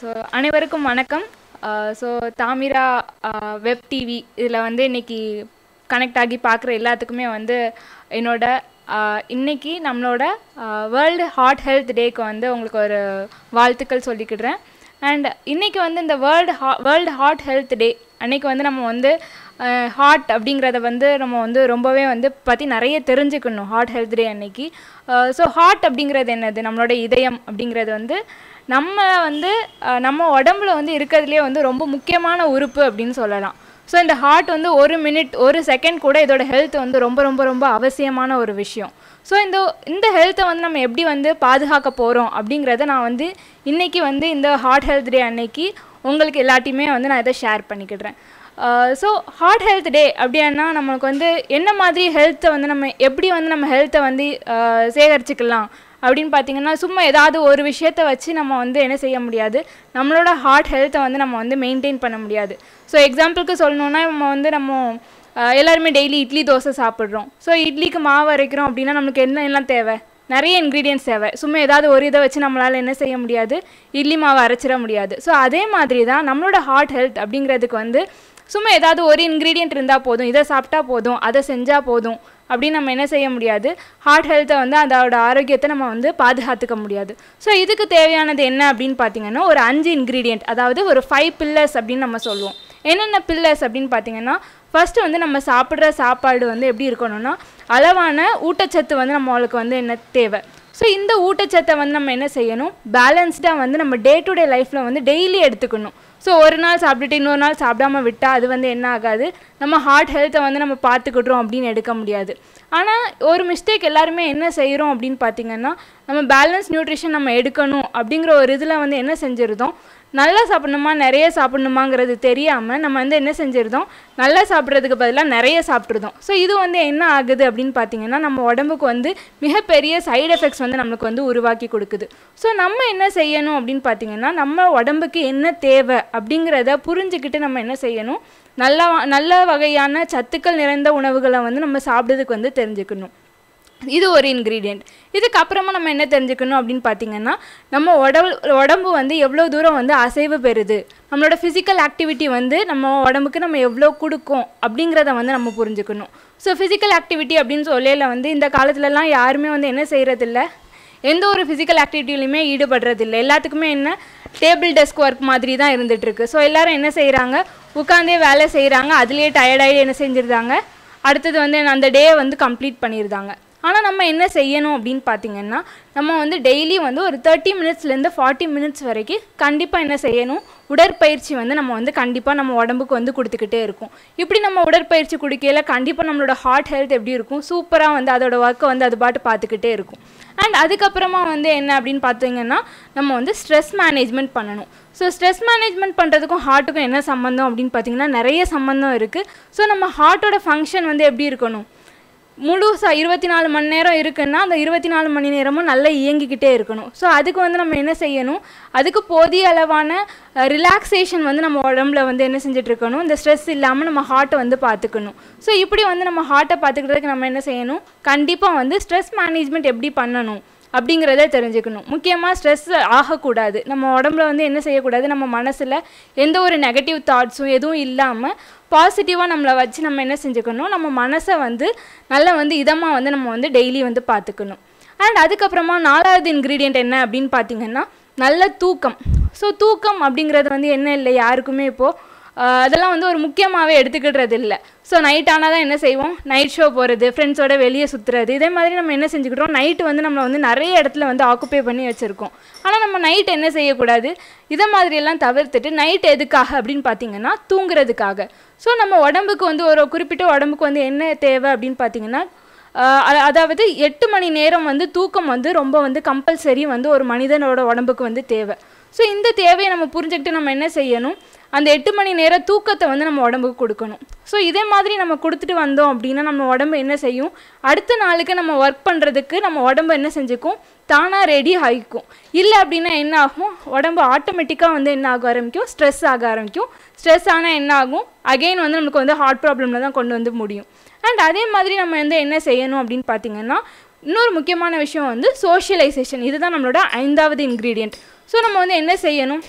so அனைவருக்கும் வணக்கம் so Thamira web TV இதில் வந்து இன்னைக்கு கனெக்ட் ஆகி பார்க்குற எல்லாத்துக்குமே வந்து என்னோட ஆஹ், இன்னைக்கு நம்மளோட வேர்ல்டு ஹார்ட் ஹெல்த் டேக்கு வந்து உங்களுக்கு ஒரு வாழ்த்துக்கள் சொல்லிக்கிடுறேன் அண்ட் இன்னைக்கு வந்து இந்த வேர்ல்டு ஹா வேர்ல்டு ஹார்ட் ஹெல்த் டே அன்னைக்கு வந்து நம்ம வந்து ஹார்ட் அப்படிங்கிறத வந்து நம்ம வந்து ரொம்பவே வந்து பற்றி நிறைய தெரிஞ்சுக்கணும் ஹார்ட் ஹெல்த் டே அன்னைக்கு ஸோ ஹார்ட் அப்படிங்கிறது என்னது நம்மளோட இதயம் அப்படிங்கிறது வந்து நம்ம வந்து அஹ், நம்ம உடம்புல வந்து இருக்கிறதுலே வந்து ரொம்ப முக்கியமான உறுப்பு அப்படின்னு சொல்லலாம் ஸோ இந்த ஹார்ட் வந்து ஒரு மினிட் ஒரு செகண்ட் கூட இதோட ஹெல்த் வந்து ரொம்ப ரொம்ப ரொம்ப அவசியமான ஒரு விஷயம் ஸோ இந்த இந்த ஹெல்த்தை வந்து நம்ம எப்படி வந்து பாதுகாக்க போகிறோம் அப்படிங்கிறத நான் வந்து இன்னைக்கு வந்து இந்த ஹார்ட் ஹெல்த் டே அன்னைக்கு உங்களுக்கு எல்லாத்தையுமே வந்து நான் இதை ஷேர் பண்ணிக்கிடுறேன் ஸோ ஹார்ட் ஹெல்த் டே அப்படின்னா நம்மளுக்கு வந்து என்ன மாதிரி ஹெல்த்தை வந்து நம்ம எப்படி வந்து நம்ம ஹெல்த்தை வந்து அஹ், சேகரிச்சுக்கலாம் அப்படின்னு பார்த்தீங்கன்னா சும்மா ஏதாவது ஒரு விஷயத்தை வச்சு நம்ம வந்து என்ன செய்ய முடியாது நம்மளோட ஹார்ட் ஹெல்த்தை வந்து நம்ம வந்து மெயின்டைன் பண்ண முடியாது ஸோ எக்ஸாம்பிளுக்கு சொல்லணுன்னா நம்ம வந்து நம்ம அஹ், எல்லாருமே டெய்லி இட்லி தோசை சாப்பிட்றோம் ஸோ இட்லிக்கு மாவு அரைக்கிறோம் அப்படின்னா நமக்கு என்ன எல்லாம் தேவை நிறைய இன்க்ரீடியன்ஸ் தேவை சும்மா ஏதாவது ஒரு இதை வச்சு நம்மளால் என்ன செய்ய முடியாது இட்லி மாவு அரைச்சிட முடியாது ஸோ அதே மாதிரி தான் நம்மளோட ஹார்ட் ஹெல்த் அப்படிங்கிறதுக்கு வந்து சும்மா ஏதாவது ஒரு இன்க்ரீடியன்ட் இருந்தால் போதும் இதை சாப்பிட்டா போதும் அதை செஞ்சால் போதும் அப்படின்னு நம்ம என்ன செய்ய முடியாது ஹார்ட் ஹெல்த்தை வந்து அதோட ஆரோக்கியத்தை நம்ம வந்து பாதுகாத்துக்க முடியாது ஸோ இதுக்கு தேவையானது என்ன அப்படின்னு பார்த்தீங்கன்னா ஒரு அஞ்சு இன்க்ரீடியன்ட் அதாவது ஒரு ஃபைவ் பில்லர்ஸ் அப்படின்னு நம்ம சொல்லுவோம் என்னென்ன பில்லர்ஸ் அப்படின்னு பார்த்தீங்கன்னா ஃபர்ஸ்ட் வந்து நம்ம சாப்பிட்ற சாப்பாடு வந்து எப்படி இருக்கணும்னா அளவான ஊட்டச்சத்து வந்து நம்மளுக்கு வந்து என்ன தேவை ஸோ இந்த ஊட்டச்சத்தை வந்து நம்ம என்ன செய்யணும் பேலன்ஸ்டாக வந்து நம்ம டே டு டே லைஃப்பில் வந்து டெய்லி எடுத்துக்கணும் ஸோ ஒரு நாள் சாப்பிட்டுட்டு இன்னொரு நாள் சாப்பிடாம விட்டால் அது வந்து என்ன ஆகாது நம்ம ஹார்ட் ஹெல்த்தை வந்து நம்ம பார்த்துக்கிட்றோம் அப்படின்னு எடுக்க முடியாது ஆனால் ஒரு மிஸ்டேக் எல்லாருமே என்ன செய்கிறோம் அப்படின்னு பார்த்தீங்கன்னா நம்ம பேலன்ஸ் நியூட்ரிஷன் நம்ம எடுக்கணும் அப்படிங்கிற ஒரு இதில் வந்து என்ன செஞ்சிருந்தோம் நல்லா சாப்பிடணுமா நிறைய சாப்பிடணுமாங்கிறது தெரியாமல் நம்ம வந்து என்ன செஞ்சிருந்தோம் நல்லா சாப்பிட்றதுக்கு பதிலாக நிறைய சாப்பிட்ருந்தோம் ஸோ இது வந்து என்ன ஆகுது அப்படின்னு பார்த்தீங்கன்னா நம்ம உடம்புக்கு வந்து மிகப்பெரிய சைடு எஃபெக்ட்ஸ் வந்து நம்மளுக்கு வந்து உருவாக்கி கொடுக்குது ஸோ நம்ம என்ன செய்யணும் அப்படின்னு பார்த்தீங்கன்னா நம்ம உடம்புக்கு என்ன தேவை அப்படிங்கிறத புரிஞ்சுக்கிட்டு நம்ம என்ன செய்யணும் நல்ல நல்ல வகையான சத்துக்கள் நிறைந்த உணவுகளை வந்து நம்ம சாப்பிட்றதுக்கு வந்து தெரிஞ்சுக்கணும் இது ஒரு இன்க்ரீடியண்ட் இதுக்கப்புறமா நம்ம என்ன தெரிஞ்சுக்கணும் அப்படின்னு பார்த்தீங்கன்னா நம்ம உடம்பு உடம்பு வந்து எவ்வளோ தூரம் வந்து அசைவு பெறுது நம்மளோட ஃபிசிக்கல் ஆக்டிவிட்டி வந்து நம்ம உடம்புக்கு நம்ம எவ்வளோ கொடுக்கும் அப்படிங்கிறத வந்து நம்ம புரிஞ்சுக்கணும் ஸோ ஃபிசிக்கல் ஆக்டிவிட்டி அப்படின்னு சொல்லல வந்து இந்த காலத்துலலாம் யாருமே வந்து என்ன செய்கிறதில்ல எந்த ஒரு ஃபிசிக்கல் ஆக்டிவிட்டிலையுமே ஈடுபடுறதில்ல எல்லாத்துக்குமே என்ன டேபிள் டெஸ்க் ஒர்க் மாதிரி தான் இருந்துகிட்ருக்கு ஸோ எல்லாரும் என்ன செய்கிறாங்க உட்காந்தே வேலை செய்கிறாங்க அதுலேயே டயர்டாகி என்ன செஞ்சிருந்தாங்க அடுத்தது வந்து அந்த டே வந்து கம்ப்ளீட் பண்ணியிருந்தாங்க ஆனால் நம்ம என்ன செய்யணும் அப்படின்னு பார்த்தீங்கன்னா நம்ம வந்து டெய்லி வந்து ஒரு தேர்ட்டி மினிட்ஸ்லேருந்து ஃபார்ட்டி மினிட்ஸ் வரைக்கும் கண்டிப்பாக என்ன செய்யணும் உடற்பயிற்சி வந்து நம்ம வந்து கண்டிப்பாக நம்ம உடம்புக்கு வந்து கொடுத்துக்கிட்டே இருக்கும் இப்படி நம்ம உடற்பயிற்சி குடிக்கையில் கண்டிப்பாக நம்மளோட ஹார்ட் ஹெல்த் எப்படி இருக்கும் சூப்பராக வந்து அதோட ஒர்க்கை வந்து அது பாட்டு பார்த்துக்கிட்டே இருக்கும் அண்ட் அதுக்கப்புறமா வந்து என்ன அப்படின்னு பார்த்தீங்கன்னா நம்ம வந்து ஸ்ட்ரெஸ் மேனேஜ்மெண்ட் பண்ணணும் ஸோ ஸ்ட்ரெஸ் மேனேஜ்மெண்ட் பண்ணுறதுக்கும் ஹார்ட்டுக்கும் என்ன சம்மந்தம் அப்படின்னு பார்த்தீங்கன்னா நிறைய சம்மந்தம் இருக்குது ஸோ நம்ம ஹார்ட்டோட ஃபங்க்ஷன் வந்து எப்படி இருக்கணும் முழுசா இருபத்தி நாலு மணி நேரம் இருக்குன்னா அந்த இருபத்தி நாலு மணி நேரமும் நல்லா இயங்கிக்கிட்டே இருக்கணும் ஸோ அதுக்கு வந்து நம்ம என்ன செய்யணும் அதுக்கு போதிய அளவான ரிலாக்ஸேஷன் வந்து நம்ம உடம்புல வந்து என்ன செஞ்சுட்டு இருக்கணும் இந்த ஸ்ட்ரெஸ் இல்லாமல் நம்ம ஹார்ட்டை வந்து பார்த்துக்கணும் ஸோ இப்படி வந்து நம்ம ஹார்ட்டை பார்த்துக்கிறதுக்கு நம்ம என்ன செய்யணும் கண்டிப்பாக வந்து ஸ்ட்ரெஸ் மேனேஜ்மெண்ட் எப்படி பண்ணணும் அப்படிங்கிறத தெரிஞ்சுக்கணும் முக்கியமாக ஸ்ட்ரெஸ் ஆகக்கூடாது நம்ம உடம்புல வந்து என்ன செய்யக்கூடாது நம்ம மனசில் எந்த ஒரு நெகட்டிவ் தாட்ஸும் எதுவும் இல்லாமல் பாசிட்டிவாக நம்மளை வச்சு நம்ம என்ன செஞ்சுக்கணும் நம்ம மனசை வந்து நல்லா வந்து இதமாக வந்து நம்ம வந்து டெய்லி வந்து பார்த்துக்கணும் அண்ட் அதுக்கப்புறமா நாலாவது இன்க்ரீடியண்ட் என்ன அப்படின்னு பார்த்தீங்கன்னா நல்ல தூக்கம் ஸோ தூக்கம் அப்படிங்கிறது வந்து என்ன இல்லை யாருக்குமே இப்போது அதெல்லாம் வந்து ஒரு முக்கியமாகவே எடுத்துக்கிடுறது இல்லை ஸோ நைட் ஆனால் தான் என்ன செய்வோம் நைட் ஷோ போகிறது ஃப்ரெண்ட்ஸோட வெளியே சுற்றுறது இதே மாதிரி நம்ம என்ன செஞ்சுக்கிட்டோம் நைட்டு வந்து நம்மளை வந்து நிறைய இடத்துல வந்து ஆக்குப்பை பண்ணி வச்சுருக்கோம் ஆனால் நம்ம நைட் என்ன செய்யக்கூடாது இதை மாதிரியெல்லாம் தவிர்த்துட்டு நைட் எதுக்காக அப்படின்னு பார்த்தீங்கன்னா தூங்குறதுக்காக ஸோ நம்ம உடம்புக்கு வந்து ஒரு குறிப்பிட்ட உடம்புக்கு வந்து என்ன தேவை அப்படின்னு பார்த்தீங்கன்னா ஆஹ் அ- அதாவது எட்டு மணி நேரம் வந்து தூக்கம் வந்து ரொம்ப வந்து கம்பல்சரி வந்து ஒரு மனிதனோட உடம்புக்கு வந்து தேவை ஸோ இந்த தேவையை நம்ம புரிஞ்சுக்கிட்டு நம்ம என்ன செய்யணும் அந்த எட்டு மணி நேர தூக்கத்தை வந்து நம்ம உடம்புக்கு கொடுக்கணும் ஸோ இதே மாதிரி நம்ம கொடுத்துட்டு வந்தோம் அப்படின்னா நம்ம உடம்பு என்ன செய்யும் அடுத்த நாளுக்கு நம்ம ஒர்க் பண்ணுறதுக்கு நம்ம உடம்பு என்ன செஞ்சுக்கும் தானாக ரெடி ஆகிக்கும் இல்லை அப்படின்னா என்ன ஆகும் உடம்பு ஆட்டோமேட்டிக்காக வந்து என்ன ஆக ஆரம்பிக்கும் ஸ்ட்ரெஸ் ஆக ஆரம்பிக்கும் ஸ்ட்ரெஸ் ஆனால் என்ன ஆகும் அகெயின் வந்து நமக்கு வந்து ஹார்ட் ப்ராப்ளமில் தான் கொண்டு வந்து முடியும் அண்ட் அதே மாதிரி நம்ம வந்து என்ன செய்யணும் அப்படின்னு பார்த்தீங்கன்னா இன்னொரு முக்கியமான விஷயம் வந்து சோஷியலைசேஷன் இதுதான் நம்மளோட ஐந்தாவது இன்க்ரீடியண்ட் ஸோ நம்ம வந்து என்ன செய்யணும்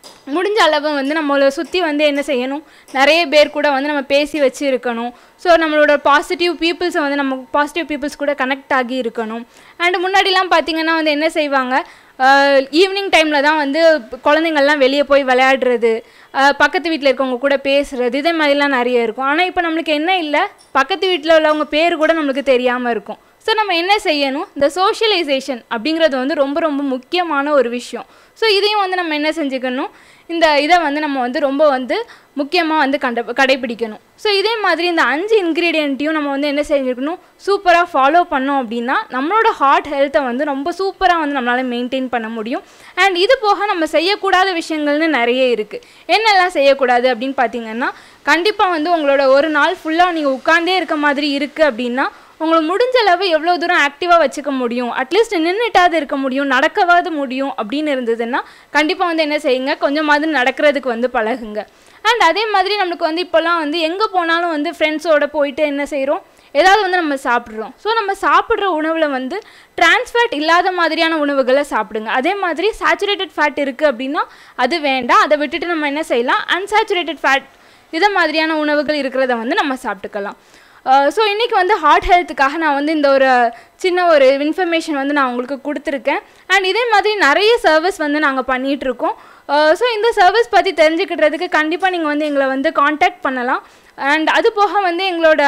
முடிஞ்ச அளவு வந்து நம்மளை சுற்றி வந்து என்ன செய்யணும் நிறைய பேர் கூட வந்து நம்ம பேசி வச்சு இருக்கணும் ஸோ நம்மளோட பாசிட்டிவ் பீப்புள்ஸை வந்து நம்ம பாசிட்டிவ் பீப்புள்ஸ் கூட கனெக்ட் ஆகி இருக்கணும் அண்ட் முன்னாடிலாம் பார்த்தீங்கன்னா வந்து என்ன செய்வாங்க ஈவினிங் டைமில் தான் வந்து குழந்தைங்கள்லாம் வெளியே போய் விளையாடுறது அஹ் பக்கத்து வீட்டில் இருக்கவங்க கூட பேசுறது இதே மாதிரிலாம் நிறைய இருக்கும் ஆனால் இப்போ நம்மளுக்கு என்ன இல்லை பக்கத்து வீட்டில் உள்ளவங்க பேர் கூட நம்மளுக்கு தெரியாமல் இருக்கும் ஸோ நம்ம என்ன செய்யணும் இந்த சோஷியலைசேஷன் அப்படிங்கிறது வந்து ரொம்ப ரொம்ப முக்கியமான ஒரு விஷயம் ஸோ இதையும் வந்து நம்ம என்ன செஞ்சுக்கணும் இந்த இதை வந்து நம்ம வந்து ரொம்ப வந்து முக்கியமாக வந்து கண்ட கடைபிடிக்கணும் ஸோ இதே மாதிரி இந்த அஞ்சு இன்க்ரீடியண்ட்டையும் நம்ம வந்து என்ன செஞ்சுக்கணும் சூப்பராக ஃபாலோ பண்ணோம் அப்படின்னா நம்மளோட ஹார்ட் ஹெல்த்தை வந்து ரொம்ப சூப்பராக வந்து நம்மளால் மெயின்டைன் பண்ண முடியும் அண்ட் இது போக நம்ம செய்யக்கூடாத விஷயங்கள்னு நிறைய இருக்குது என்னெல்லாம் செய்யக்கூடாது அப்படின்னு பார்த்தீங்கன்னா கண்டிப்பாக வந்து உங்களோட ஒரு நாள் ஃபுல்லாக நீங்கள் உட்காந்தே இருக்க மாதிரி இருக்குது அப்படின்னா உங்களுக்கு முடிஞ்ச அளவு எவ்வளோ தூரம் ஆக்டிவாக வச்சுக்க முடியும் அட்லீஸ்ட் நின்றுட்டாவது இருக்க முடியும் நடக்கவாது முடியும் அப்படின்னு இருந்ததுன்னா கண்டிப்பாக வந்து என்ன செய்யுங்க கொஞ்சமாவது நடக்கிறதுக்கு வந்து பழகுங்க அண்ட் அதே மாதிரி நம்மளுக்கு வந்து இப்போல்லாம் வந்து எங்கே போனாலும் வந்து ஃப்ரெண்ட்ஸோட போயிட்டு என்ன செய்கிறோம் ஏதாவது வந்து நம்ம சாப்பிட்றோம் ஸோ நம்ம சாப்பிட்ற உணவில் வந்து டிரான்ஸ்ஃபேட் இல்லாத மாதிரியான உணவுகளை சாப்பிடுங்க அதே மாதிரி சேச்சுரேட்டட் ஃபேட் இருக்குது அப்படின்னா அது வேண்டாம் அதை விட்டுட்டு நம்ம என்ன செய்யலாம் அன்சாச்சுரேட்டட் ஃபேட் இதை மாதிரியான உணவுகள் இருக்கிறத வந்து நம்ம சாப்பிட்டுக்கலாம் ஸோ இன்றைக்கி வந்து ஹார்ட் ஹெல்த்துக்காக நான் வந்து இந்த ஒரு சின்ன ஒரு இன்ஃபர்மேஷன் வந்து நான் உங்களுக்கு கொடுத்துருக்கேன் அண்ட் இதே மாதிரி நிறைய சர்வீஸ் வந்து நாங்கள் பண்ணிகிட்ருக்கோம் ஸோ இந்த சர்வீஸ் பற்றி தெரிஞ்சுக்கிட்டதுக்கு கண்டிப்பாக நீங்கள் வந்து எங்களை வந்து காண்டாக்ட் பண்ணலாம் அண்ட் அது போக வந்து எங்களோட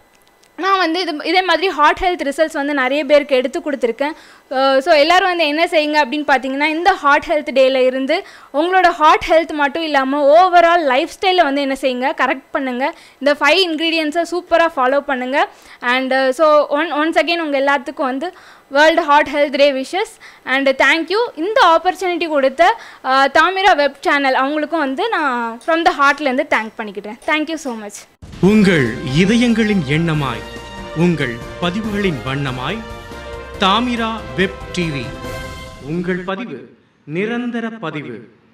நான் வந்து இது இதே மாதிரி ஹார்ட் ஹெல்த் ரிசல்ட்ஸ் வந்து நிறைய பேருக்கு எடுத்து கொடுத்துருக்கேன் ஸோ எல்லோரும் வந்து என்ன செய்யுங்க அப்படின்னு பார்த்தீங்கன்னா இந்த ஹார்ட் ஹெல்த் டேல இருந்து உங்களோட ஹார்ட் ஹெல்த் மட்டும் இல்லாமல் ஓவரால் லைஃப் ஸ்டைலில் வந்து என்ன செய்யுங்க கரெக்ட் பண்ணுங்கள் இந்த ஃபைவ் இன்க்ரீடியன்ஸை சூப்பராக ஃபாலோ பண்ணுங்கள் and so one once again உங்கள் எல்லாத்துக்கும் வந்து world heart health day wishes and thank you இந்த ஆப்பர்ச்சுனிட்டி கொடுத்த அஹ், தாமிரா வெப் சேனல் அவங்களுக்கும் வந்து நான் ஃப்ரம் த ஹார்ட்லேருந்து தேங்க் பண்ணிக்கிட்டேன் தேங்க்யூ ஸோ மச் உங்கள் இதயங்களின் எண்ணமாய் உங்கள் பதிவுகளின் வண்ணமாய் தாமிரா வெப் டிவி உங்கள் பதிவு நிரந்தர பதிவு